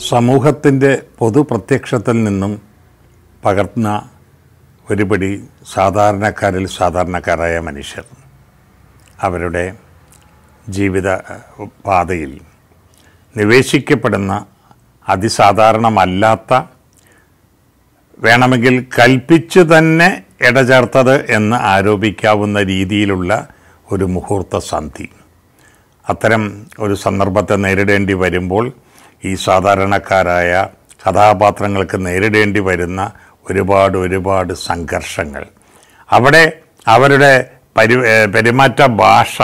സമൂഹത്തിൻ്റെ പൊതുപ്രത്യക്ഷത്തിൽ നിന്നും പകർന്ന ഒരുപടി സാധാരണക്കാരിൽ സാധാരണക്കാരായ മനുഷ്യർ അവരുടെ ജീവിത പാതയിൽ നിവേശിക്കപ്പെടുന്ന അതിസാധാരണമല്ലാത്ത വേണമെങ്കിൽ കൽപ്പിച്ചു തന്നെ ഇടചേർത്തത് എന്ന് ആരോപിക്കാവുന്ന രീതിയിലുള്ള ഒരു മുഹൂർത്ത സന്ധി അത്തരം ഒരു സന്ദർഭത്തെ നേരിടേണ്ടി വരുമ്പോൾ ഈ സാധാരണക്കാരായ കഥാപാത്രങ്ങൾക്ക് നേരിടേണ്ടി വരുന്ന ഒരുപാട് ഒരുപാട് സംഘർഷങ്ങൾ അവിടെ അവരുടെ പരി ഏഹ് പെരുമാറ്റ ഭാഷ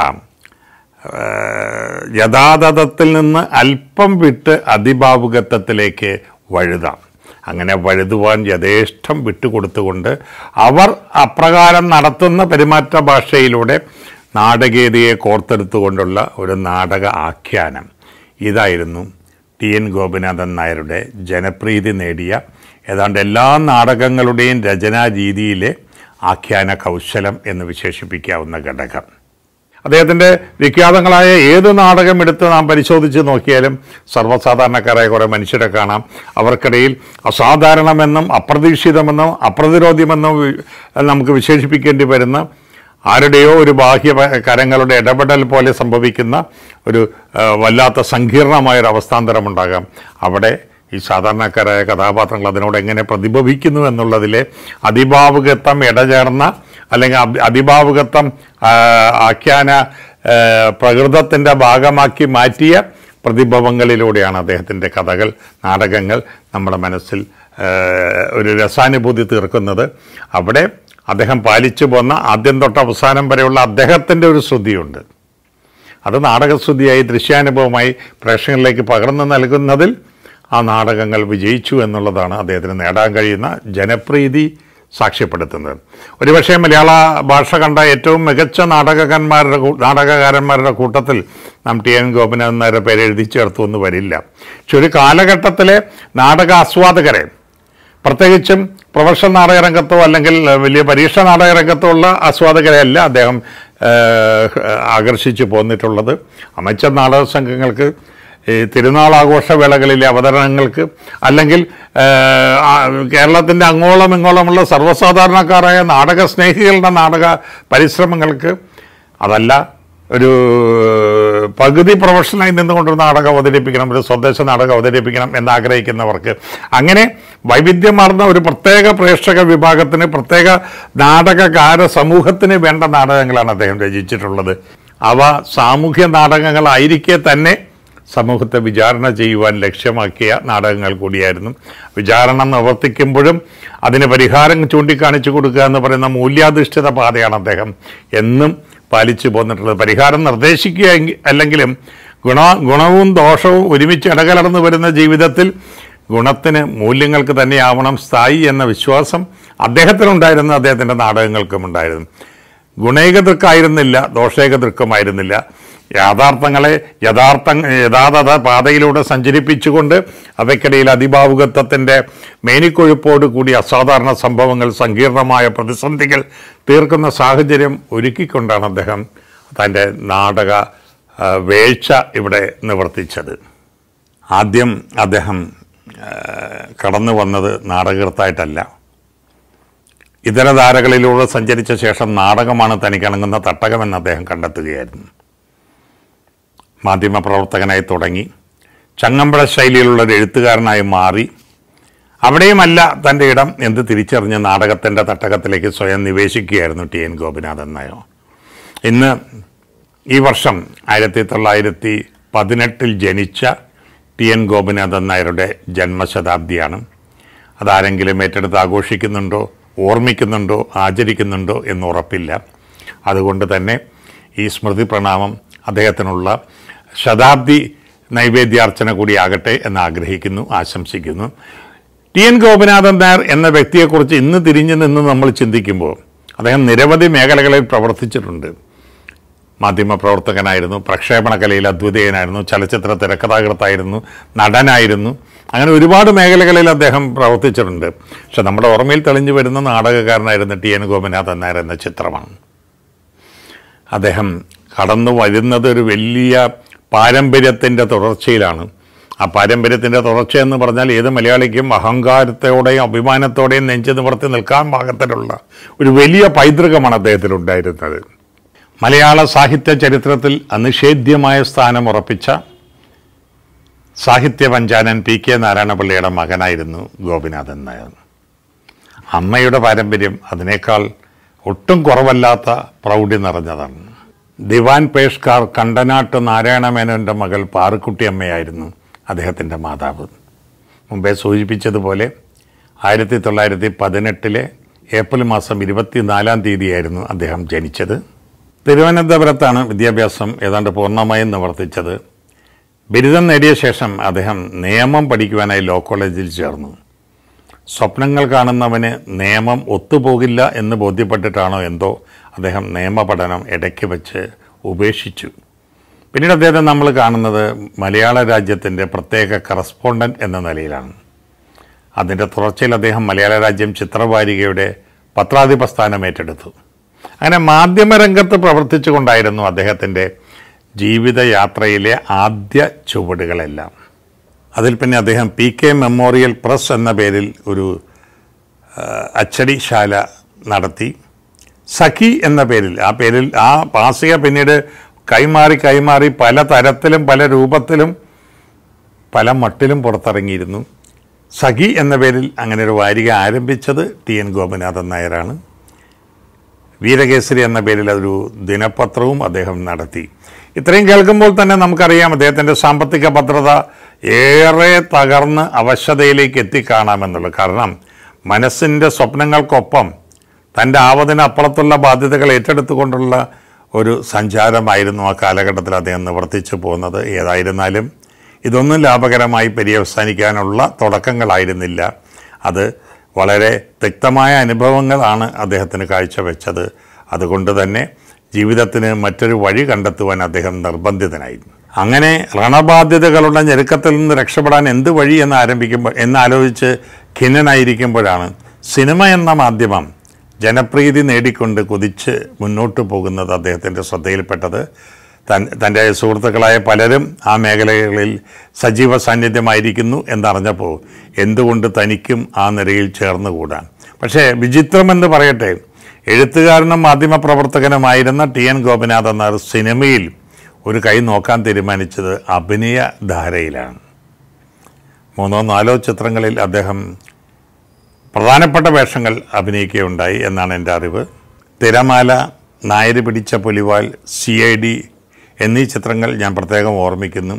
ഏഹ് യഥാതഥത്തിൽ നിന്ന് അല്പം വിട്ട് അതിഭാവുകത്വത്തിലേക്ക് വഴുതാം അങ്ങനെ വഴുതുവാൻ യഥേഷ്ടം വിട്ടുകൊടുത്തുകൊണ്ട് അവർ അപ്രകാരം നടത്തുന്ന പെരുമാറ്റ ഭാഷയിലൂടെ നാടകീയതയെ കോർത്തെടുത്തുകൊണ്ടുള്ള ഒരു നാടക ആഖ്യാനം ഇതായിരുന്നു ടി എൻ ഗോപിനാഥൻ നായരുടെ ജനപ്രീതി നേടിയ ഏതാണ്ട് എല്ലാ നാടകങ്ങളുടെയും രചനാ രീതിയിലെ ആഖ്യാന കൗശലം എന്ന് വിശേഷിപ്പിക്കാവുന്ന ഘടകം അദ്ദേഹത്തിൻ്റെ വിഖ്യാതങ്ങളായ ഏത് നാടകം എടുത്ത് നാം പരിശോധിച്ച് നോക്കിയാലും സർവ്വസാധാരണക്കാരായ കുറേ മനുഷ്യരെ കാണാം അവർക്കിടയിൽ അസാധാരണമെന്നും അപ്രതീക്ഷിതമെന്നും അപ്രതിരോധ്യമെന്നും വി- നമുക്ക് വിശേഷിപ്പിക്കേണ്ടി വരുന്ന ആരുടെയോ ഒരു ബാഹ്യ പ- കരങ്ങളുടെ ഇടപെടൽ പോലെ സംഭവിക്കുന്ന ഒരു ആ, വല്ലാത്ത സങ്കീർണമായ ഒരു അവസ്ഥാന്തരമുണ്ടാകാം അവിടെ ഈ സാധാരണക്കാരായ കഥാപാത്രങ്ങൾ അതിനോട് എങ്ങനെ പ്രതിഭവിക്കുന്നു എന്നുള്ളതിലെ അതിഭാവുകത്വം ഇടചേർന്ന അല്ലെങ്കിൽ അഭി- അതിഭാവുകത്വം ആ, ആഖ്യാന ആ, പ്രകൃതത്തിൻ്റെ ഭാഗമാക്കി മാറ്റിയ പ്രതിഭവങ്ങളിലൂടെയാണ് അദ്ദേഹത്തിൻ്റെ കഥകൾ നാടകങ്ങൾ നമ്മുടെ മനസ്സിൽ ആ, ഒരു രസാനുഭൂതി തീർക്കുന്നത് അവിടെ അദ്ദേഹം പാലിച്ചു പോന്ന ആദ്യം തൊട്ട് അവസാനം വരെയുള്ള അദ്ദേഹത്തിൻ്റെ ഒരു ശ്രുതിയുണ്ട് അത് നാടകശ്രുതിയായി ദൃശ്യാനുഭവമായി പ്രേക്ഷകരിലേക്ക് പകർന്നു നൽകുന്നതിൽ ആ നാടകങ്ങൾ വിജയിച്ചു എന്നുള്ളതാണ് അദ്ദേഹത്തിന് നേടാൻ കഴിയുന്ന ജനപ്രീതി സാക്ഷ്യപ്പെടുത്തുന്നത് ഒരുപക്ഷെ മലയാള ഭാഷ കണ്ട ഏറ്റവും മികച്ച നാടകകന്മാരുടെ കൂ- നാടകകാരന്മാരുടെ കൂട്ടത്തിൽ നാം ടി എൻ ഗോപിനാഥൻ നായരുടെ പേര് എഴുതി ചേർത്തു എന്ന് വരില്ല പക്ഷെ ഒരു കാലഘട്ടത്തിലെ നാടക ആസ്വാദകരെ പ്രത്യേകിച്ചും പ്രൊഫഷണൽ നാടകരംഗത്തോ അല്ലെങ്കിൽ വലിയ പരീക്ഷ നാടകരംഗത്തോ ഉള്ള ആസ്വാദകരെയല്ല അദ്ദേഹം ഏഹ്, ആകർഷിച്ചു പോന്നിട്ടുള്ളത് അമച്ചർ നാടക സംഘങ്ങൾക്ക് ഈ തിരുനാൾ ആഘോഷവേളകളിലെ അവതരണങ്ങൾക്ക് അല്ലെങ്കിൽ ഏഹ്, ആ, കേരളത്തിൻ്റെ അങ്ങോളം ഇങ്ങോളമുള്ള സർവ്വസാധാരണക്കാരായ നാടക സ്നേഹികളുടെ നാടക പരിശ്രമങ്ങൾക്ക് അതല്ല ഒരു പകുതി പ്രൊഫഷണലായി നിന്നുകൊണ്ട് ഒരു നാടകം അവതരിപ്പിക്കണം ഒരു സ്വദേശ നാടകം അവതരിപ്പിക്കണം എന്ന് ആഗ്രഹിക്കുന്നവർക്ക് അങ്ങനെ വൈവിധ്യമാർന്ന ഒരു പ്രത്യേക പ്രേക്ഷക വിഭാഗത്തിന് പ്രത്യേക നാടകകാര സമൂഹത്തിന് വേണ്ട നാടകങ്ങളാണ് അദ്ദേഹം രചിച്ചിട്ടുള്ളത് അവ സാമൂഹ്യ നാടകങ്ങളായിരിക്കെ തന്നെ സമൂഹത്തെ വിചാരണ ചെയ്യുവാൻ ലക്ഷ്യമാക്കിയ നാടകങ്ങൾ കൂടിയായിരുന്നു വിചാരണ നിവർത്തിക്കുമ്പോഴും അതിന് പരിഹാരം ചൂണ്ടിക്കാണിച്ചു കൊടുക്കുക എന്ന് പറയുന്ന മൂല്യാധിഷ്ഠിത പാതയാണ് അദ്ദേഹം എന്നും പാലിച്ചു പോന്നിട്ടുള്ളത് പരിഹാരം നിർദ്ദേശിക്കുക എങ്കി- അല്ലെങ്കിലും ഗുണ ഗുണവും ദോഷവും ഒരുമിച്ച് ഇടകലർന്നു വരുന്ന ജീവിതത്തിൽ ഗുണത്തിന് മൂല്യങ്ങൾക്ക് തന്നെയാവണം സ്ഥായി എന്ന വിശ്വാസം അദ്ദേഹത്തിനുണ്ടായിരുന്നു അദ്ദേഹത്തിൻ്റെ നാടകങ്ങൾക്കും ഉണ്ടായിരുന്നു ഗുണേകതൃക്കായിരുന്നില്ല ദോഷേകതൃക്കമായിരുന്നില്ല യാഥാർത്ഥങ്ങളെ യഥാർത്ഥ യഥാർത്ഥ പാതയിലൂടെ സഞ്ചരിപ്പിച്ചുകൊണ്ട് അവയ്ക്കിടയിൽ അതിഭാവുകത്വത്തിൻ്റെ മേനിക്കൊഴുപ്പോട് കൂടി അസാധാരണ സംഭവങ്ങൾ സങ്കീർണമായ പ്രതിസന്ധികൾ തീർക്കുന്ന സാഹചര്യം ഒരുക്കിക്കൊണ്ടാണ് അദ്ദേഹം തൻ്റെ നാടക ആ, വേഴ്ച ഇവിടെ നിവർത്തിച്ചത് ആദ്യം അദ്ദേഹം ആ, കടന്നു വന്നത് നാടകൃത്തായിട്ടല്ല ഇതര ധാരകളിലൂടെ സഞ്ചരിച്ച ശേഷം നാടകമാണ് തനിക്കിണങ്ങുന്ന തട്ടകമെന്ന് അദ്ദേഹം കണ്ടെത്തുകയായിരുന്നു മാധ്യമപ്രവർത്തകനായി തുടങ്ങി ചങ്ങമ്പഴ ശൈലിയിലുള്ള ഒരു എഴുത്തുകാരനായി മാറി അവിടെയുമല്ല തൻ്റെ ഇടം എന്ന് തിരിച്ചറിഞ്ഞ് നാടകത്തിൻ്റെ തട്ടകത്തിലേക്ക് സ്വയം നിവേശിക്കുകയായിരുന്നു ടി എൻ ഗോപിനാഥൻ നായർ ഇന്ന് ഈ വർഷം ആയിരത്തി തൊള്ളായിരത്തി പതിനെട്ടിൽ ജനിച്ച ടി എൻ ഗോപിനാഥൻ നായരുടെ ജന്മശതാബ്ദിയാണ് അതാരെങ്കിലും ഏറ്റെടുത്ത് ആഘോഷിക്കുന്നുണ്ടോ ഓർമ്മിക്കുന്നുണ്ടോ ആചരിക്കുന്നുണ്ടോ എന്ന് ഉറപ്പില്ല അതുകൊണ്ട് തന്നെ ഈ സ്മൃതി പ്രണാമം അദ്ദേഹത്തിനുള്ള ശതാബ്ദി നൈവേദ്യാർച്ചന കൂടിയാകട്ടെ എന്ന് ആഗ്രഹിക്കുന്നു ആശംസിക്കുന്നു ടി എൻ ഗോപിനാഥൻ നായർ എന്ന വ്യക്തിയെക്കുറിച്ച് ഇന്ന് തിരിഞ്ഞു നിന്ന് നമ്മൾ ചിന്തിക്കുമ്പോൾ അദ്ദേഹം നിരവധി മേഖലകളിൽ പ്രവർത്തിച്ചിട്ടുണ്ട് മാധ്യമപ്രവർത്തകനായിരുന്നു പ്രക്ഷേപണ കലയിൽ അദ്വിതീയനായിരുന്നു ചലച്ചിത്ര തിരക്കഥാകൃത്തായിരുന്നു നടനായിരുന്നു അങ്ങനെ ഒരുപാട് മേഖലകളിൽ അദ്ദേഹം പ്രവർത്തിച്ചിട്ടുണ്ട് പക്ഷെ നമ്മുടെ ഓർമ്മയിൽ തെളിഞ്ഞു വരുന്ന നാടകക്കാരനായിരുന്നു ടി എൻ ഗോപിനാഥൻ നായർ എന്ന ചിത്രമാണ് അദ്ദേഹം കടന്നു വരുന്നത് ഒരു വലിയ പാരമ്പര്യത്തിൻ്റെ തുടർച്ചയിലാണ് ആ പാരമ്പര്യത്തിൻ്റെ തുടർച്ചയെന്ന് പറഞ്ഞാൽ ഏത് മലയാളിക്കും അഹങ്കാരത്തോടെയും അഭിമാനത്തോടെയും നെഞ്ചു നിവർത്തി നിൽക്കാൻ പാകത്തിലുള്ള ഒരു വലിയ പൈതൃകമാണ് അദ്ദേഹത്തിനുണ്ടായിരുന്നത് മലയാള സാഹിത്യ ചരിത്രത്തിൽ അനിഷേധ്യമായ സ്ഥാനം ഉറപ്പിച്ച സാഹിത്യ പഞ്ചാനൻ പി കെ നാരായണപിള്ളയുടെ മകനായിരുന്നു ഗോപിനാഥൻ നായർ അമ്മയുടെ പാരമ്പര്യം അതിനേക്കാൾ ഒട്ടും കുറവല്ലാത്ത പ്രൗഢി നിറഞ്ഞതാണ് ദിവാൻ പേഷ്കാർ കണ്ടനാട്ട് നാരായണ മേനോൻ്റെ മകൾ പാറുക്കുട്ടി അമ്മയായിരുന്നു അദ്ദേഹത്തിൻ്റെ മാതാവ് മുമ്പേ സൂചിപ്പിച്ചതുപോലെ ആയിരത്തി തൊള്ളായിരത്തി പതിനെട്ടിലെ ഏപ്രിൽ മാസം ഇരുപത്തിനാലാം തീയതിയായിരുന്നു അദ്ദേഹം ജനിച്ചത് തിരുവനന്തപുരത്താണ് വിദ്യാഭ്യാസം ഏതാണ്ട് പൂർണ്ണമായും നിവർത്തിച്ചത് ബിരുദം നേടിയ ശേഷം അദ്ദേഹം നിയമം പഠിക്കുവാനായി ലോ കോളേജിൽ ചേർന്നു സ്വപ്നങ്ങൾ കാണുന്നവന് നിയമം ഒത്തുപോകില്ല എന്ന് ബോധ്യപ്പെട്ടിട്ടാണോ എന്തോ അദ്ദേഹം നിയമപഠനം ഇടയ്ക്ക് വെച്ച് ഉപേക്ഷിച്ചു പിന്നീട് അദ്ദേഹത്തെ നമ്മൾ കാണുന്നത് മലയാള രാജ്യത്തിൻ്റെ പ്രത്യേക കറസ്പോണ്ടൻ്റ് എന്ന നിലയിലാണ് അതിൻ്റെ തുടർച്ചയിൽ അദ്ദേഹം മലയാള രാജ്യം ചിത്രവാരികയുടെ പത്രാധിപ സ്ഥാനം ഏറ്റെടുത്തു അങ്ങനെ മാധ്യമരംഗത്ത് പ്രവർത്തിച്ചുകൊണ്ടായിരുന്നു അദ്ദേഹത്തിൻ്റെ ജീവിതയാത്രയിലെ ആദ്യ ചുവടുകളെല്ലാം അതിൽ പിന്നെ അദ്ദേഹം പി കെ മെമ്മോറിയൽ പ്രസ് എന്ന പേരിൽ ഒരു ആ, അച്ചടിശാല നടത്തി സഖി എന്ന പേരിൽ ആ പേരിൽ ആ മാസിക പിന്നീട് കൈമാറി കൈമാറി പല തരത്തിലും പല രൂപത്തിലും പല മട്ടിലും പുറത്തിറങ്ങിയിരുന്നു സഖി എന്ന പേരിൽ അങ്ങനെ ഒരു വാരിക ആരംഭിച്ചത് ടി എൻ ഗോപനാഥൻ നായരാണ് വീരകേസരി എന്ന പേരിൽ ഒരു ദിനപത്രവും അദ്ദേഹം നടത്തി ഇത്രയും കേൾക്കുമ്പോൾ തന്നെ നമുക്കറിയാം അദ്ദേഹത്തിൻ്റെ സാമ്പത്തിക ഭദ്രത ഏറെ തകർന്ന് അവശതയിലേക്ക് എത്തിക്കാണാമെന്നുള്ളത് കാരണം മനസ്സിൻ്റെ സ്വപ്നങ്ങൾക്കൊപ്പം തൻ്റെ ആവതിനപ്പുറത്തുള്ള ബാധ്യതകൾ ഏറ്റെടുത്തുകൊണ്ടുള്ള ഒരു സഞ്ചാരമായിരുന്നു ആ കാലഘട്ടത്തിൽ അദ്ദേഹം നിവർത്തിച്ചു പോകുന്നത് ഏതായിരുന്നാലും ഇതൊന്നും ലാഭകരമായി പര്യവസാനിക്കാനുള്ള തുടക്കങ്ങളായിരുന്നില്ല അത് വളരെ തിക്തമായ അനുഭവങ്ങളാണ് അദ്ദേഹത്തിന് കാഴ്ചവെച്ചത് അതുകൊണ്ട് തന്നെ ജീവിതത്തിന് മറ്റൊരു വഴി കണ്ടെത്തുവാൻ അദ്ദേഹം നിർബന്ധിതനായി അങ്ങനെ രണബാധ്യതകളുടെ ഞെരുക്കത്തിൽ നിന്ന് രക്ഷപ്പെടാൻ എന്ത് വഴി എന്ന് ആരംഭിക്കുമ്പോൾ എന്നാലോചിച്ച് ഖിന്നനായിരിക്കുമ്പോഴാണ് സിനിമ എന്ന മാധ്യമം ജനപ്രീതി നേടിക്കൊണ്ട് കുതിച്ച് മുന്നോട്ട് പോകുന്നത് അദ്ദേഹത്തിൻ്റെ ശ്രദ്ധയിൽപ്പെട്ടത് തൻ തൻ്റെ സുഹൃത്തുക്കളായ പലരും ആ മേഖലകളിൽ സജീവ സാന്നിധ്യമായിരിക്കുന്നു എന്നറിഞ്ഞപ്പോൾ എന്തുകൊണ്ട് തനിക്കും ആ നിരയിൽ ചേർന്നുകൂടാൻ പക്ഷേ വിചിത്രമെന്ന് പറയട്ടെ എഴുത്തുകാരനും മാധ്യമപ്രവർത്തകനുമായിരുന്ന ടി എൻ ഗോപനാഥൻ നായർ സിനിമയിൽ ഒരു കൈ നോക്കാൻ തീരുമാനിച്ചത് അഭിനയ ധാരയിലാണ് മൂന്നോ നാലോ ചിത്രങ്ങളിൽ അദ്ദേഹം പ്രധാനപ്പെട്ട വേഷങ്ങൾ അഭിനയിക്കുകയുണ്ടായി എന്നാണ് എൻ്റെ അറിവ് തിരമാല നായര് പിടിച്ച പുലിവാൽ സി ഐ ഡി എന്നീ ചിത്രങ്ങൾ ഞാൻ പ്രത്യേകം ഓർമ്മിക്കുന്നു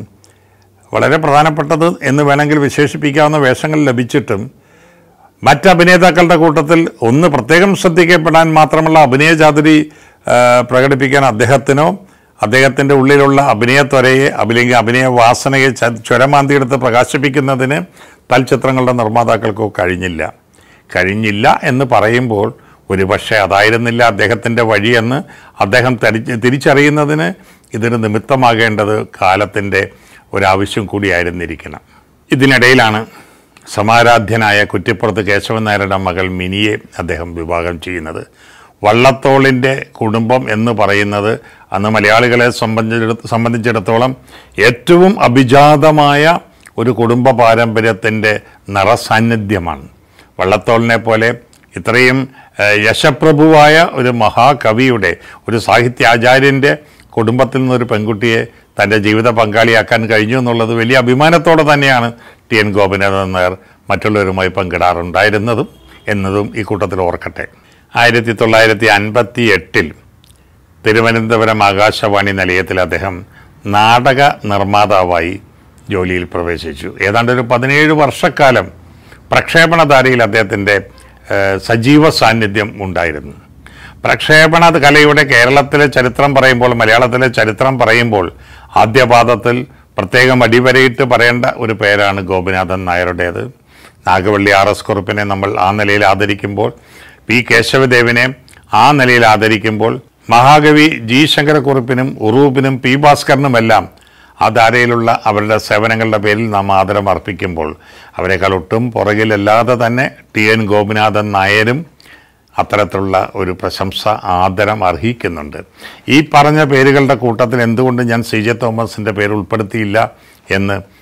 വളരെ പ്രധാനപ്പെട്ടത് എന്ന് വേണമെങ്കിൽ വിശേഷിപ്പിക്കാവുന്ന വേഷങ്ങൾ ലഭിച്ചിട്ടും മറ്റ് അഭിനേതാക്കളുടെ കൂട്ടത്തിൽ ഒന്ന് പ്രത്യേകം ശ്രദ്ധിക്കപ്പെടാൻ മാത്രമുള്ള അഭിനയ ചാതുരി ആ, പ്രകടിപ്പിക്കാൻ അദ്ദേഹത്തിനോ അദ്ദേഹത്തിൻ്റെ ഉള്ളിലുള്ള അഭിനയത്വരയെ അല്ലെങ്കിൽ അഭിനയ വാസനയെ ച- ചുരമാന്തിയെടുത്ത് പ്രകാശിപ്പിക്കുന്നതിന് തൽചിത്രങ്ങളുടെ നിർമ്മാതാക്കൾക്കോ കഴിഞ്ഞില്ല കഴിഞ്ഞില്ല എന്ന് പറയുമ്പോൾ ഒരുപക്ഷെ അതായിരുന്നില്ല അദ്ദേഹത്തിൻ്റെ വഴിയെന്ന് അദ്ദേഹം തരി- തിരിച്ചറിയുന്നതിന് ഇതിന് നിമിത്തമാകേണ്ടത് കാലത്തിൻ്റെ ഒരാവശ്യം കൂടിയായിരുന്നിരിക്കണം ഇതിനിടയിലാണ് സമാരാധ്യനായ കുറ്റിപ്പുറത്ത് കേശവൻ നായരുടെ മകൾ മിനിയെ അദ്ദേഹം വിവാഹം ചെയ്യുന്നത് വള്ളത്തോളിൻ്റെ കുടുംബം എന്ന് പറയുന്നത് അന്ന് മലയാളികളെ സംബന്ധിച്ചിട സംബന്ധിച്ചിടത്തോളം ഏറ്റവും അഭിജാതമായ ഒരു കുടുംബ പാരമ്പര്യത്തിൻ്റെ നിറസാന്നിധ്യമാണ് വള്ളത്തോളിനെ പോലെ ഇത്രയും ഏഹ്, യശപ്രഭുവായ ഒരു മഹാകവിയുടെ ഒരു സാഹിത്യാചാര്യൻ്റെ കുടുംബത്തിൽ നിന്നൊരു പെൺകുട്ടിയെ തൻ്റെ ജീവിത പങ്കാളിയാക്കാൻ കഴിഞ്ഞു എന്നുള്ളത് വലിയ അഭിമാനത്തോടെ തന്നെയാണ് ടി എൻ ഗോപനാഥൻ നായർ മറ്റുള്ളവരുമായി പങ്കിടാറുണ്ടായിരുന്നതും എന്നതും ഈ കൂട്ടത്തിൽ ഓർക്കട്ടെ ആയിരത്തി തൊള്ളായിരത്തി അൻപത്തി എട്ടിൽ തിരുവനന്തപുരം ആകാശവാണി നിലയത്തിൽ അദ്ദേഹം നാടക നിർമ്മാതാവായി ജോലിയിൽ പ്രവേശിച്ചു ഏതാണ്ട് ഒരു പതിനേഴ് വർഷക്കാലം പ്രക്ഷേപണധാരയിൽ അദ്ദേഹത്തിൻ്റെ ഏഹ്, സജീവ സാന്നിധ്യം ഉണ്ടായിരുന്നു പ്രക്ഷേപണ കലയുടെ കേരളത്തിലെ ചരിത്രം പറയുമ്പോൾ മലയാളത്തിലെ ചരിത്രം പറയുമ്പോൾ ആദ്യപാദത്തിൽ പ്രത്യേകം അടിവരയിട്ട് പറയേണ്ട ഒരു പേരാണ് ഗോപിനാഥൻ നായരുടേത് നാഗവള്ളി ആർ എസ് കുറുപ്പിനെ നമ്മൾ ആ നിലയിൽ ആദരിക്കുമ്പോൾ പി കേശവദേവിനെ ആ നിലയിൽ ആദരിക്കുമ്പോൾ മഹാകവി ജി ശങ്കരക്കുറുപ്പിനും ഉറൂപ്പിനും പി ഭാസ്കറിനുമെല്ലാം ആ ധാരയിലുള്ള അവരുടെ സേവനങ്ങളുടെ പേരിൽ നാം ആദരം അർപ്പിക്കുമ്പോൾ അവരെക്കാൾ ഒട്ടും പുറകിലല്ലാതെ തന്നെ ടി എൻ ഗോപിനാഥൻ നായരും അത്തരത്തിലുള്ള ഒരു പ്രശംസ ആദരം അർഹിക്കുന്നുണ്ട് ഈ പറഞ്ഞ പേരുകളുടെ കൂട്ടത്തിൽ എന്തുകൊണ്ട് ഞാൻ സി ജെ തോമസിൻ്റെ പേര് ഉൾപ്പെടുത്തിയില്ല എന്ന്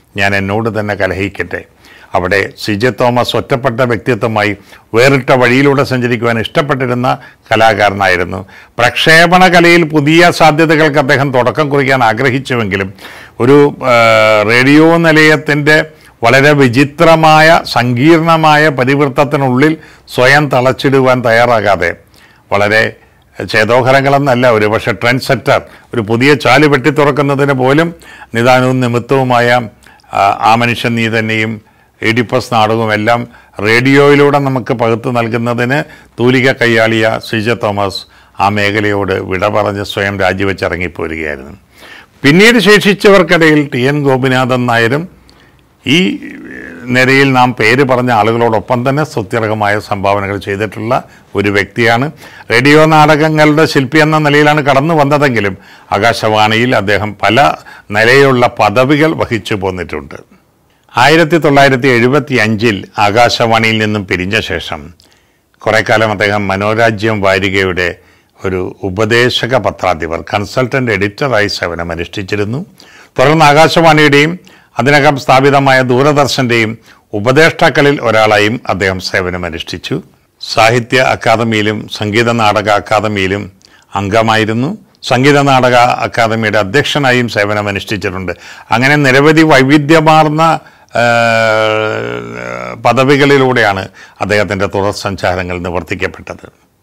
ഞാൻ എന്നോട് തന്നെ കലഹിക്കട്ടെ അവിടെ സിജെ തോമസ് ഒറ്റപ്പെട്ട വ്യക്തിത്വമായി വേറിട്ട വഴിയിലൂടെ സഞ്ചരിക്കുവാൻ ഇഷ്ടപ്പെട്ടിരുന്ന കലാകാരനായിരുന്നു പ്രക്ഷേപണ കലയിൽ പുതിയ സാധ്യതകൾക്ക് അദ്ദേഹം തുടക്കം കുറിക്കാൻ ആഗ്രഹിച്ചുവെങ്കിലും ഒരു ആ, റേഡിയോ നിലയത്തിൻ്റെ വളരെ വിചിത്രമായ സങ്കീർണമായ പരിവൃത്തത്തിനുള്ളിൽ സ്വയം തളച്ചിടുവാൻ തയ്യാറാകാതെ വളരെ ചേതോഹരങ്ങളെന്നല്ല ഒരു പക്ഷേ ട്രെൻഡ് സെറ്റർ ഒരു പുതിയ ചാല് വെട്ടി തുറക്കുന്നതിന് പോലും നിദാനവും നിമിത്തവുമായ ആ, ആ മനുഷ്യൻ നീ തന്നെയും എഡിപ്പസ് നാടകവും എല്ലാം റേഡിയോയിലൂടെ നമുക്ക് പകുത്തു നൽകുന്നതിന് തൂലിക കൈയാളിയ സിജ തോമസ് ആ മേഖലയോട് വിട പറഞ്ഞ് സ്വയം രാജിവെച്ചിറങ്ങിപ്പോരുകയായിരുന്നു പിന്നീട് ശേഷിച്ചവർക്കിടയിൽ ടി എൻ ഗോപിനാഥൻ നായരും ഈ നിരയിൽ നാം പേര് പറഞ്ഞ ആളുകളോടൊപ്പം തന്നെ സ്തുത്യർഹമായ സംഭാവനകൾ ചെയ്തിട്ടുള്ള ഒരു വ്യക്തിയാണ് റേഡിയോ നാടകങ്ങളുടെ ശില്പി എന്ന നിലയിലാണ് കടന്നു വന്നതെങ്കിലും ആകാശവാണിയിൽ അദ്ദേഹം പല നിലയിലുള്ള പദവികൾ വഹിച്ചു പോന്നിട്ടുണ്ട് ആയിരത്തി തൊള്ളായിരത്തി എഴുപത്തി അഞ്ചിൽ ആകാശവാണിയിൽ നിന്നും പിരിഞ്ഞ ശേഷം കുറേ കാലം അദ്ദേഹം മനോരാജ്യം വാരികയുടെ ഒരു ഉപദേശക പത്രാധിപർ കൺസൾട്ടന്റ് എഡിറ്ററായി സേവനമനുഷ്ഠിച്ചിരുന്നു തുടർന്ന് ആകാശവാണിയുടെയും അതിനകം സ്ഥാപിതമായ ദൂരദർശന്റെയും ഉപദേഷ്ടാക്കളിൽ ഒരാളായും അദ്ദേഹം സേവനമനുഷ്ഠിച്ചു സാഹിത്യ അക്കാദമിയിലും സംഗീത നാടക അക്കാദമിയിലും അംഗമായിരുന്നു സംഗീത നാടക അക്കാദമിയുടെ അധ്യക്ഷനായും സേവനമനുഷ്ഠിച്ചിട്ടുണ്ട് അങ്ങനെ നിരവധി വൈവിധ്യമാർന്ന ആ, പദവികളിലൂടെയാണ് അദ്ദേഹത്തിൻ്റെ തുടർ സഞ്ചാരങ്ങൾ നിവർത്തിക്കപ്പെട്ടത്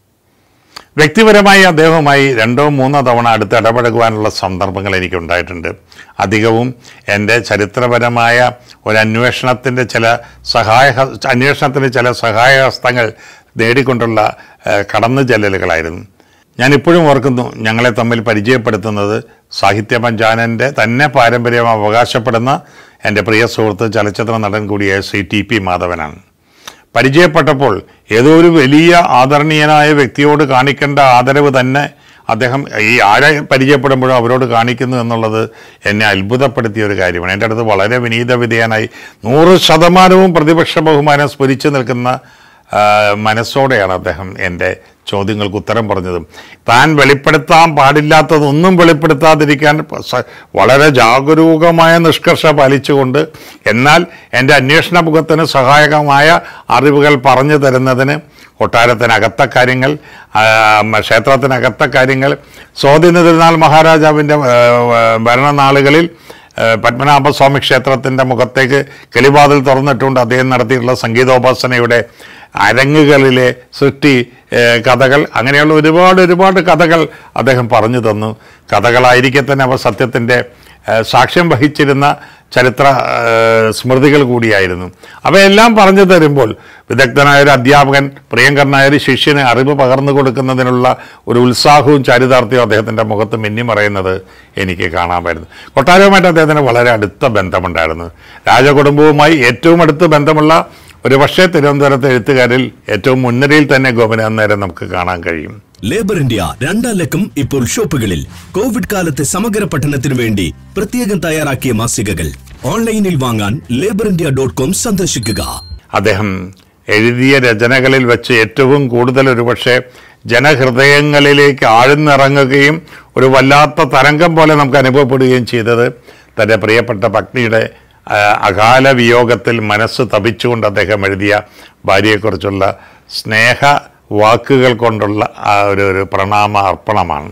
വ്യക്തിപരമായി അദ്ദേഹവുമായി രണ്ടോ മൂന്നോ തവണ അടുത്ത് ഇടപഴകുവാനുള്ള സന്ദർഭങ്ങൾ എനിക്കുണ്ടായിട്ടുണ്ട് അധികവും എൻ്റെ ചരിത്രപരമായ ഒരു അന്വേഷണത്തിൻ്റെ ചില സഹായ അന്വേഷണത്തിൻ്റെ ചില സഹായഹസ്തങ്ങൾ നേടിക്കൊണ്ടുള്ള ഏഹ്, കടന്നു ചെല്ലലുകളായിരുന്നു ഞാൻ ഇപ്പോഴും ഓർക്കുന്നു ഞങ്ങളെ തമ്മിൽ പരിചയപ്പെടുത്തുന്നത് സാഹിത്യ പഞ്ചാനൻ്റെ തന്നെ പാരമ്പര്യം അവകാശപ്പെടുന്ന എൻ്റെ പ്രിയ സുഹൃത്ത് ചലച്ചിത്ര നടൻ കൂടിയായ ശ്രീ ടി പി മാധവനാണ് പരിചയപ്പെട്ടപ്പോൾ ഏതോ ഒരു വലിയ ആദരണീയനായ വ്യക്തിയോട് കാണിക്കേണ്ട ആദരവ് തന്നെ അദ്ദേഹം ഈ ആരെ പരിചയപ്പെടുമ്പോഴും അവരോട് കാണിക്കുന്നു എന്നുള്ളത് എന്നെ അത്ഭുതപ്പെടുത്തിയ ഒരു കാര്യമാണ് എൻ്റെ അടുത്ത് വളരെ വിനീത വിധേയനായി നൂറ് ശതമാനവും പ്രതിപക്ഷ ബഹുമാനം സ്ഫുരിച്ചു നിൽക്കുന്ന ആ, മനസ്സോടെയാണ് അദ്ദേഹം എൻ്റെ ചോദ്യങ്ങൾക്ക് ഉത്തരം പറഞ്ഞതും താൻ വെളിപ്പെടുത്താൻ പാടില്ലാത്തതൊന്നും വെളിപ്പെടുത്താതിരിക്കാൻ സ- വളരെ ജാഗരൂകമായ നിഷ്കർഷ പാലിച്ചുകൊണ്ട് എന്നാൽ എൻ്റെ അന്വേഷണ മുഖത്തിന് സഹായകമായ അറിവുകൾ പറഞ്ഞു തരുന്നതിന് കൊട്ടാരത്തിനകത്ത കാര്യങ്ങൾ ആ, മ- ക്ഷേത്രത്തിനകത്ത കാര്യങ്ങൾ സ്വാധീന തിരുനാൾ മഹാരാജാവിൻ്റെ ആ, ആ, ഭരണനാളുകളിൽ ഏഹ് പത്മനാഭസ്വാമി ക്ഷേത്രത്തിൻ്റെ മുഖത്തേക്ക് കിളിവാതിൽ തുറന്നിട്ടുണ്ട് അദ്ദേഹം നടത്തിയിട്ടുള്ള സംഗീതോപാസനയുടെ അരങ്ങുകളിലെ സൃഷ്ടി ഏഹ് കഥകൾ അങ്ങനെയുള്ള ഒരുപാട് ഒരുപാട് കഥകൾ അദ്ദേഹം പറഞ്ഞു തന്നു കഥകളായിരിക്കെ തന്നെ അവ സത്യത്തിൻ്റെ ഏഹ് സാക്ഷ്യം വഹിച്ചിരുന്ന ചരിത്ര ഏഹ് സ്മൃതികൾ കൂടിയായിരുന്നു അവയെല്ലാം പറഞ്ഞു തരുമ്പോൾ വിദഗ്ധനായ ഒരു അധ്യാപകൻ പ്രിയങ്കരനായ ഒരു ശിഷ്യന് അറിവ് പകർന്നു കൊടുക്കുന്നതിനുള്ള ഒരു ഉത്സാഹവും ചാരിതാർത്ഥ്യവും അദ്ദേഹത്തിൻ്റെ മുഖത്ത് മിന്നിമറയുന്നത് എനിക്ക് കാണാമായിരുന്നു കൊട്ടാരവുമായിട്ട് അദ്ദേഹത്തിന് വളരെ അടുത്ത ബന്ധമുണ്ടായിരുന്നു രാജകുടുംബവുമായി ഏറ്റവും അടുത്ത് ബന്ധമുള്ള ഒരു പക്ഷേ തിരുവനന്തപുരത്തെ എഴുത്തുകാരിൽ ഏറ്റവും മുൻനിരയിൽ തന്നെ ഗോപനാഥ് നേരെ നമുക്ക് കാണാൻ കഴിയും ലേബർ ഇന്ത്യ രണ്ടാം ലക്കം ഇപ്പോൾ ഷോപ്പുകളിൽ കോവിഡ് കാലത്തെ സമഗ്ര പഠനത്തിനു വേണ്ടി പ്രത്യേകം തയ്യാറാക്കിയ മാസികകൾ ഓൺലൈനിൽ വാങ്ങാൻ ലേബർ ഇന്ത്യ ഡോട്ട് കോം സന്ദർശിക്കുക അദ്ദേഹം എഴുതിയ രചനകളിൽ വെച്ച് ഏറ്റവും കൂടുതൽ ഒരുപക്ഷെ ജനഹൃദയങ്ങളിലേക്ക് ആഴ്ന്നിറങ്ങുകയും ഒരു വല്ലാത്ത തരംഗം പോലെ നമുക്ക് അനുഭവപ്പെടുകയും ചെയ്തത് തൻ്റെ പ്രിയപ്പെട്ട പത്നിയുടെ ആ, അകാല വിയോഗത്തിൽ മനസ്സ് തപിച്ചുകൊണ്ട് അദ്ദേഹം എഴുതിയ ഭാര്യയെക്കുറിച്ചുള്ള സ്നേഹ വാക്കുകൾ കൊണ്ടുള്ള ആ ഒരു ഒരു പ്രണാമ അർപ്പണമാണ്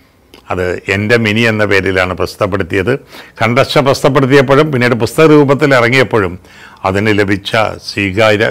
അത് എൻ്റെ മിനി എന്ന പേരിലാണ് പ്രസിദ്ധപ്പെടുത്തിയത് കണ്ടശ പ്രസിദ്ധപ്പെടുത്തിയപ്പോഴും പിന്നീട് പുസ്തക രൂപത്തിൽ ഇറങ്ങിയപ്പോഴും അതിന് ലഭിച്ച സ്വീകാര്യ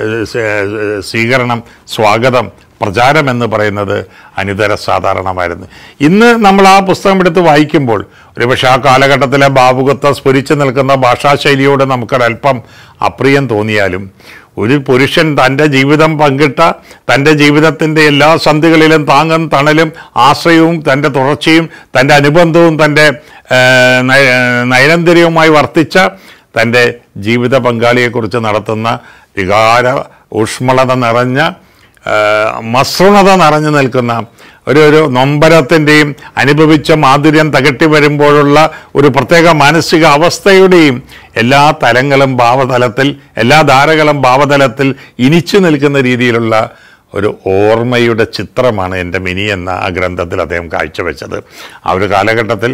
സ്വീകരണം സ്വാഗതം പ്രചാരം എന്ന് പറയുന്നത് അനിതര സാധാരണമായിരുന്നു ഇന്ന് നമ്മൾ ആ പുസ്തകം എടുത്ത് വായിക്കുമ്പോൾ ഒരുപക്ഷെ ആ കാലഘട്ടത്തിലെ ഭാവുകത്വം സ്ഫുരിച്ചു നിൽക്കുന്ന ഭാഷാശൈലിയോട് നമുക്കൊരല്പം അപ്രിയം തോന്നിയാലും ഒരു പുരുഷൻ തൻ്റെ ജീവിതം പങ്കിട്ട തൻ്റെ ജീവിതത്തിൻ്റെ എല്ലാ സന്ധികളിലും താങ്ങും തണലും ആശ്രയവും തൻ്റെ തുടർച്ചയും തൻ്റെ അനുബന്ധവും തൻ്റെ ഏഹ്, നയ- നൈരന്തര്യവുമായി വർത്തിച്ച തൻ്റെ ജീവിത പങ്കാളിയെക്കുറിച്ച് നടത്തുന്ന വികാര ഊഷ്മളത നിറഞ്ഞ ഏഹ്, മസൃണത നിറഞ്ഞു നിൽക്കുന്ന ഒരു ഒരു നൊമ്പരത്തിൻ്റെയും അനുഭവിച്ച മാധുര്യം തകട്ടി വരുമ്പോഴുള്ള ഒരു പ്രത്യേക മാനസിക അവസ്ഥയുടെയും എല്ലാ തലങ്ങളും ഭാവതലത്തിൽ എല്ലാ ധാരകളും ഭാവതലത്തിൽ ഇനിച്ചു നിൽക്കുന്ന രീതിയിലുള്ള ഒരു ഓർമ്മയുടെ ചിത്രമാണ് എൻ്റെ മിനി എന്ന ആ ഗ്രന്ഥത്തിൽ അദ്ദേഹം കാഴ്ചവെച്ചത് ആ ഒരു കാലഘട്ടത്തിൽ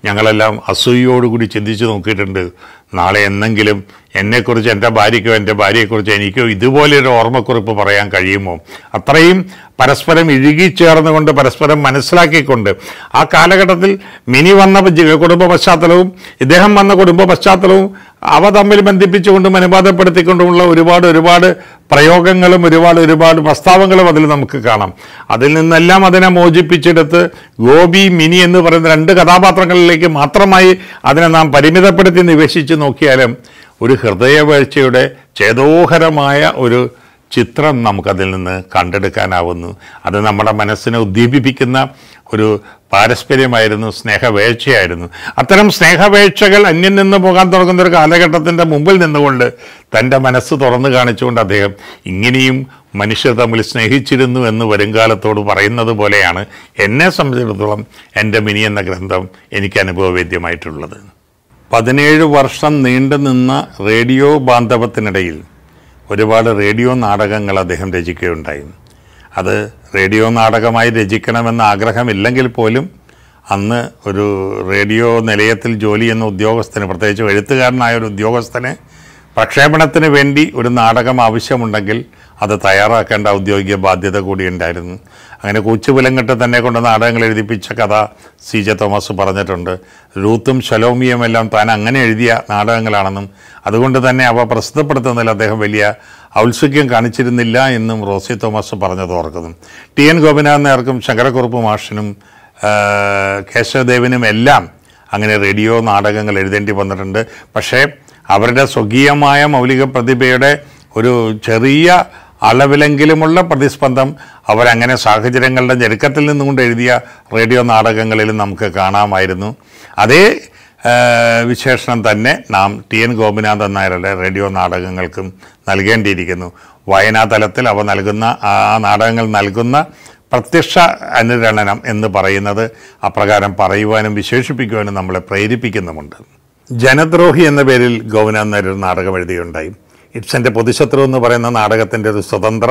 ഞങ്ങളെല്ലാം അസൂയോടുകൂടി ചിന്തിച്ച് നോക്കിയിട്ടുണ്ട് നാളെ എന്നെങ്കിലും എന്നെക്കുറിച്ച് എൻ്റെ ഭാര്യയ്ക്കോ എൻ്റെ ഭാര്യയെക്കുറിച്ച് എനിക്കോ ഇതുപോലെയൊരു ഓർമ്മക്കുറിപ്പ് പറയാൻ കഴിയുമോ അത്രയും പരസ്പരം ഇഴുകിച്ചേർന്നുകൊണ്ട് പരസ്പരം മനസ്സിലാക്കിക്കൊണ്ട് ആ കാലഘട്ടത്തിൽ മിനി വന്ന ജ- കുടുംബ പശ്ചാത്തലവും ഇദ്ദേഹം വന്ന കുടുംബ പശ്ചാത്തലവും അവ തമ്മിൽ ബന്ധിപ്പിച്ചുകൊണ്ടും അനുവാദപ്പെടുത്തിക്കൊണ്ടുമുള്ള ഒരുപാട് ഒരുപാട് പ്രയോഗങ്ങളും ഒരുപാട് ഒരുപാട് പ്രസ്താവങ്ങളും അതിൽ നമുക്ക് കാണാം അതിൽ നിന്നെല്ലാം അതിനെ മോചിപ്പിച്ചെടുത്ത് ഗോപി മിനി എന്ന് പറയുന്ന രണ്ട് കഥാപാത്രങ്ങളിലേക്ക് മാത്രമായി അതിനെ നാം പരിമിതപ്പെടുത്തി നിവേശിച്ച് നോക്കിയാലും ഒരു ഹൃദയവേഴ്ചയുടെ ചേതോഹരമായ ഒരു ചിത്രം നമുക്കതിൽ നിന്ന് കണ്ടെടുക്കാനാവുന്നു അത് നമ്മുടെ മനസ്സിനെ ഉദ്ദീപിപ്പിക്കുന്ന ഒരു പാരസ്പര്യമായിരുന്നു സ്നേഹവേഴ്ചയായിരുന്നു അത്തരം സ്നേഹവേഴ്ചകൾ അന്യം നിന്ന് പോകാൻ തുടങ്ങുന്ന ഒരു കാലഘട്ടത്തിൻ്റെ മുമ്പിൽ നിന്നുകൊണ്ട് തൻ്റെ മനസ്സ് തുറന്നു കാണിച്ചുകൊണ്ട് അദ്ദേഹം ഇങ്ങനെയും മനുഷ്യർ തമ്മിൽ സ്നേഹിച്ചിരുന്നു എന്ന് വരുംകാലത്തോട് പറയുന്നത് പോലെയാണ് എന്നെ സംബന്ധിച്ചിടത്തോളം എൻ്റെ മിനി എന്ന ഗ്രന്ഥം എനിക്ക് അനുഭവവേദ്യമായിട്ടുള്ളത് പതിനേഴ് വർഷം നീണ്ടു നിന്ന റേഡിയോ ബാന്ധവത്തിനിടയിൽ ഒരുപാട് റേഡിയോ നാടകങ്ങൾ അദ്ദേഹം രചിക്കുകയുണ്ടായി അത് റേഡിയോ നാടകമായി രചിക്കണമെന്ന ആഗ്രഹമില്ലെങ്കിൽ പോലും അന്ന് ഒരു റേഡിയോ നിലയത്തിൽ ജോലി ചെയ്യുന്ന ഉദ്യോഗസ്ഥന് പ്രത്യേകിച്ച് എഴുത്തുകാരനായ ഒരു ഉദ്യോഗസ്ഥന് പ്രക്ഷേപണത്തിന് വേണ്ടി ഒരു നാടകം ആവശ്യമുണ്ടെങ്കിൽ അത് തയ്യാറാക്കേണ്ട ഔദ്യോഗിക ബാധ്യത കൂടി ഉണ്ടായിരുന്നു അങ്ങനെ കൂച്ചുപുലങ്കട്ട് തന്നെ കൊണ്ട് നാടകങ്ങൾ എഴുതിപ്പിച്ച കഥ സി ജെ തോമസ് പറഞ്ഞിട്ടുണ്ട് രൂത്തും ശലോമിയും എല്ലാം താൻ അങ്ങനെ എഴുതിയ നാടകങ്ങളാണെന്നും അതുകൊണ്ട് തന്നെ അവ പ്രസിദ്ധപ്പെടുത്തുന്നതിൽ അദ്ദേഹം വലിയ ഔത്സുക്യം കാണിച്ചിരുന്നില്ല എന്നും റോസി തോമസ് പറഞ്ഞത് ഓർക്കുന്നു ടി എൻ ഗോപിനാഥ് നേർക്കും ശങ്കരക്കുറുപ്പ് മാഷിനും ആ, കേശവദേവനും എല്ലാം അങ്ങനെ റേഡിയോ നാടകങ്ങൾ എഴുതേണ്ടി വന്നിട്ടുണ്ട് പക്ഷേ അവരുടെ സ്വകീയമായ മൗലിക പ്രതിഭയുടെ ഒരു ചെറിയ അളവിലെങ്കിലുമുള്ള പ്രതിസ്പന്ദം അവരങ്ങനെ സാഹചര്യങ്ങളുടെ ഞെരുക്കത്തിൽ നിന്നുകൊണ്ട് എഴുതിയ റേഡിയോ നാടകങ്ങളിൽ നമുക്ക് കാണാമായിരുന്നു അതേ ആ, വിശേഷണം തന്നെ നാം ടി എൻ ഗോപിനാഥൻ നായരുടെ റേഡിയോ നാടകങ്ങൾക്കും നൽകേണ്ടിയിരിക്കുന്നു വായനാ തലത്തിൽ അവ നൽകുന്ന ആ നാടകങ്ങൾ നൽകുന്ന പ്രത്യക്ഷ അനുരണനം എന്ന് പറയുന്നത് അപ്രകാരം പറയുവാനും വിശേഷിപ്പിക്കുവാനും നമ്മളെ പ്രേരിപ്പിക്കുന്നുമുണ്ട് ജനദ്രോഹി എന്ന പേരിൽ ഗോപിനാഥ് നായർ ഒരു നാടകം എഴുതിയുണ്ടായി ഇബ്സന്റെ പൊതുശത്രു എന്ന് പറയുന്ന നാടകത്തിൻ്റെ ഒരു സ്വതന്ത്ര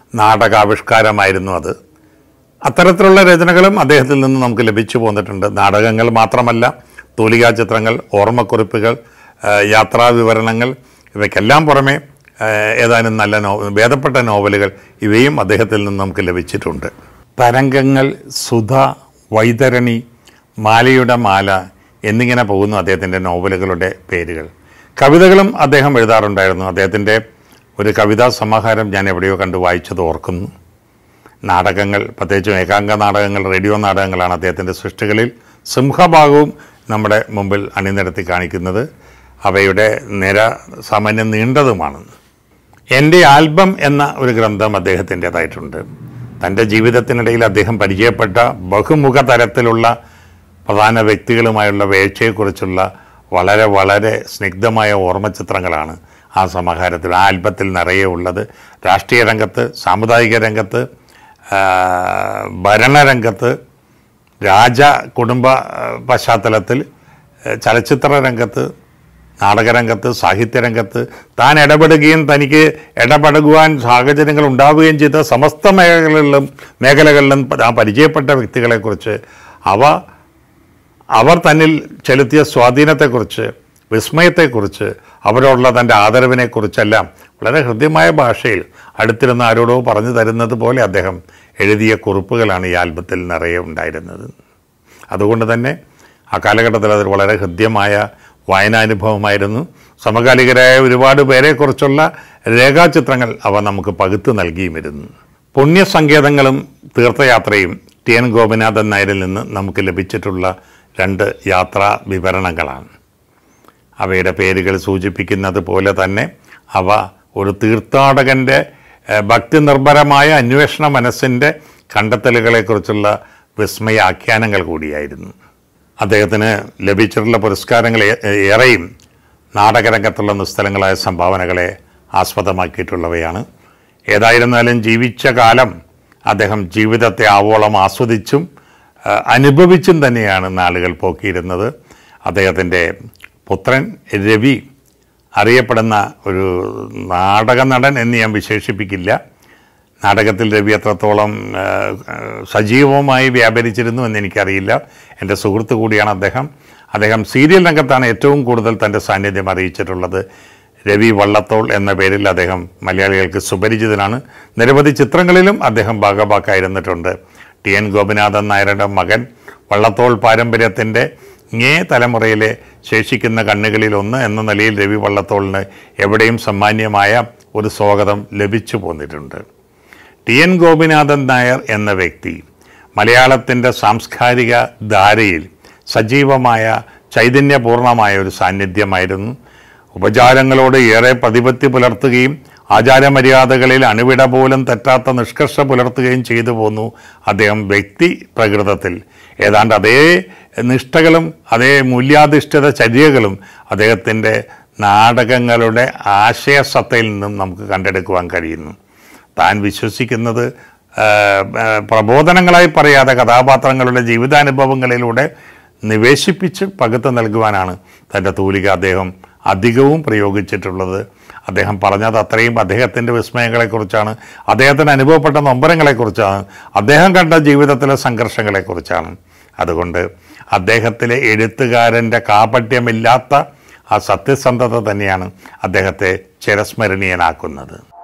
നാടകാവിഷ്കാരമായിരുന്നു അത് അത്തരത്തിലുള്ള രചനകളും അദ്ദേഹത്തിൽ നിന്ന് നമുക്ക് ലഭിച്ചു പോന്നിട്ടുണ്ട് നാടകങ്ങൾ മാത്രമല്ല തൂലികാ ചിത്രങ്ങൾ ഓർമ്മക്കുറിപ്പുകൾ ആ, യാത്രാ വിവരണങ്ങൾ ഇവയ്ക്കെല്ലാം പുറമെ ആ, ഏതാനും നല്ല നോ ഭേദപ്പെട്ട നോവലുകൾ ഇവയും അദ്ദേഹത്തിൽ നിന്ന് നമുക്ക് ലഭിച്ചിട്ടുണ്ട് തരംഗങ്ങൾ സുധ വൈതരണി മാലയുടെ മാല എന്നിങ്ങനെ പോകുന്നു അദ്ദേഹത്തിൻ്റെ നോവലുകളുടെ പേരുകൾ കവിതകളും അദ്ദേഹം എഴുതാറുണ്ടായിരുന്നു അദ്ദേഹത്തിൻ്റെ ഒരു കവിതാ സമാഹാരം ഞാൻ എവിടെയോ കണ്ട് വായിച്ചത് ഓർക്കുന്നു നാടകങ്ങൾ പ്രത്യേകിച്ചും ഏകാംഗ നാടകങ്ങൾ റേഡിയോ നാടകങ്ങളാണ് അദ്ദേഹത്തിൻ്റെ സൃഷ്ടികളിൽ സിംഹഭാഗവും നമ്മുടെ മുമ്പിൽ അണിനിരത്തി കാണിക്കുന്നത് അവയുടെ നിര സാമാന്യം നീണ്ടതുമാണ് എൻ്റെ ആൽബം എന്ന ഒരു ഗ്രന്ഥം അദ്ദേഹത്തിൻ്റെതായിട്ടുണ്ട് തൻ്റെ ജീവിതത്തിനിടയിൽ അദ്ദേഹം പരിചയപ്പെട്ട ബഹുമുഖ തരത്തിലുള്ള പ്രധാന വ്യക്തികളുമായുള്ള വേഴ്ചയെക്കുറിച്ചുള്ള വളരെ വളരെ സ്നിഗ്ധമായ ഓർമ്മചിത്രങ്ങളാണ് ആ സമാഹാരത്തിൽ ആ ആൽബത്തിൽ നിറയെ ഉള്ളത് രാഷ്ട്രീയ രംഗത്ത് സാമുദായിക രംഗത്ത് ആ, ഭരണരംഗത്ത് രാജ കുടുംബ ആ, പശ്ചാത്തലത്തിൽ ആ, ചലച്ചിത്ര രംഗത്ത് നാടകരംഗത്ത് സാഹിത്യരംഗത്ത് താൻ ഇടപെടുകയും തനിക്ക് ഇടപെടുവാൻ സാഹചര്യങ്ങൾ ഉണ്ടാവുകയും ചെയ്ത സമസ്ത മേഖലകളിലും മേഖലകളിലും താൻ പരിചയപ്പെട്ട വ്യക്തികളെക്കുറിച്ച് അവ അവർ തന്നിൽ ചെലുത്തിയ സ്വാധീനത്തെക്കുറിച്ച് വിസ്മയത്തെക്കുറിച്ച് അവരോടുള്ള തൻ്റെ ആദരവിനെക്കുറിച്ചെല്ലാം വളരെ ഹൃദ്യമായ ഭാഷയിൽ അടുത്തിരുന്ന ആരോടോ പറഞ്ഞു തരുന്നത് പോലെ അദ്ദേഹം എഴുതിയ കുറിപ്പുകളാണ് ഈ ആൽബത്തിൽ നിറയെ ഉണ്ടായിരുന്നത് അതുകൊണ്ട് തന്നെ ആ കാലഘട്ടത്തിൽ അത് വളരെ ഹൃദ്യമായ വായനാനുഭവമായിരുന്നു സമകാലികരായ ഒരുപാട് പേരെക്കുറിച്ചുള്ള രേഖാചിത്രങ്ങൾ അവ നമുക്ക് പകുത്തു നൽകിയുമിരുന്നു പുണ്യസങ്കേതങ്ങളും തീർത്ഥയാത്രയും ടി എൻ ഗോപിനാഥൻ നായരിൽ നിന്ന് നമുക്ക് ലഭിച്ചിട്ടുള്ള രണ്ട് യാത്രാ വിവരണങ്ങളാണ് അവയുടെ പേരുകൾ സൂചിപ്പിക്കുന്നത് പോലെ തന്നെ അവ ഒരു തീർത്ഥാടകൻ്റെ ഏഹ്, ഭക്തി നിർഭരമായ അന്വേഷണ മനസ്സിൻ്റെ കണ്ടെത്തലുകളെക്കുറിച്ചുള്ള വിസ്മയ ആഖ്യാനങ്ങൾ കൂടിയായിരുന്നു അദ്ദേഹത്തിന് ലഭിച്ചിട്ടുള്ള പുരസ്കാരങ്ങൾ ഏ- ഏറെയും നാടകരംഗത്തുള്ള നിസ്തലങ്ങളായ സംഭാവനകളെ ആസ്പദമാക്കിയിട്ടുള്ളവയാണ് ഏതായിരുന്നാലും ജീവിച്ച കാലം അദ്ദേഹം ജീവിതത്തെ ആവോളം ആസ്വദിച്ചും ആ, അനുഭവിച്ചും തന്നെയാണ് നാളുകൾ പോക്കിയിരുന്നത് അദ്ദേഹത്തിൻ്റെ പുത്രൻ രവി അറിയപ്പെടുന്ന ഒരു നാടക നടൻ എന്ന് ഞാൻ വിശേഷിപ്പിക്കില്ല നാടകത്തിൽ രവി എത്രത്തോളം ആ, ആ, സജീവമായി വ്യാപരിച്ചിരുന്നു എന്ന് എനിക്കറിയില്ല എൻ്റെ സുഹൃത്ത് കൂടിയാണ് അദ്ദേഹം അദ്ദേഹം സീരിയൽ രംഗത്താണ് ഏറ്റവും കൂടുതൽ തൻ്റെ സാന്നിധ്യം അറിയിച്ചിട്ടുള്ളത് രവി വള്ളത്തോൾ എന്ന പേരിൽ അദ്ദേഹം മലയാളികൾക്ക് സുപരിചിതനാണ് നിരവധി ചിത്രങ്ങളിലും അദ്ദേഹം ഭാഗഭാക്കായിരുന്നിട്ടുണ്ട് ടി എൻ ഗോപിനാഥൻ നായരുടെ മകൻ വള്ളത്തോൾ പാരമ്പര്യത്തിൻ്റെ ഇങ്ങേ തലമുറയിലെ ശേഷിക്കുന്ന കണ്ണുകളിൽ ഒന്ന് എന്ന നിലയിൽ രവി വള്ളത്തോളിന് എവിടെയും സമ്മാന്യമായ ഒരു സ്വാഗതം ലഭിച്ചു പോന്നിട്ടുണ്ട് ടി എൻ ഗോപിനാഥൻ നായർ എന്ന വ്യക്തി മലയാളത്തിൻ്റെ സാംസ്കാരിക ധാരയിൽ സജീവമായ ചൈതന്യപൂർണമായ ഒരു സാന്നിധ്യമായിരുന്നു ഉപചാരങ്ങളോട് ഏറെ പ്രതിപത്തി പുലർത്തുകയും ആചാരമര്യാദകളിൽ അണുവിട പോലും തെറ്റാത്ത നിഷ്കർഷ പുലർത്തുകയും ചെയ്തു പോന്നു അദ്ദേഹം വ്യക്തി പ്രകൃതത്തിൽ ഏതാണ്ട് അതേ നിഷ്ഠകളും അതേ മൂല്യാധിഷ്ഠിത ചര്യകളും അദ്ദേഹത്തിൻ്റെ നാടകങ്ങളുടെ ആശയസത്തയിൽ നിന്നും നമുക്ക് കണ്ടെടുക്കുവാൻ കഴിയുന്നു താൻ വിശ്വസിക്കുന്നത് ആ, ആ, പ്രബോധനങ്ങളായി പറയാതെ കഥാപാത്രങ്ങളുടെ ജീവിതാനുഭവങ്ങളിലൂടെ നിവേശിപ്പിച്ച് പകുത്ത് നൽകുവാനാണ് തൻ്റെ തൂലിക അദ്ദേഹം അധികവും പ്രയോഗിച്ചിട്ടുള്ളത് അദ്ദേഹം പറഞ്ഞത് അത്രയും അദ്ദേഹത്തിൻ്റെ വിസ്മയങ്ങളെക്കുറിച്ചാണ് അദ്ദേഹത്തിന് അനുഭവപ്പെട്ട നൊമ്പരങ്ങളെക്കുറിച്ചാണ് അദ്ദേഹം കണ്ട ജീവിതത്തിലെ സംഘർഷങ്ങളെക്കുറിച്ചാണ് അതുകൊണ്ട് അദ്ദേഹത്തിലെ എഴുത്തുകാരൻ്റെ കാപട്യമില്ലാത്ത ആ സത്യസന്ധത തന്നെയാണ് അദ്ദേഹത്തെ ചിരസ്മരണീയനാക്കുന്നത്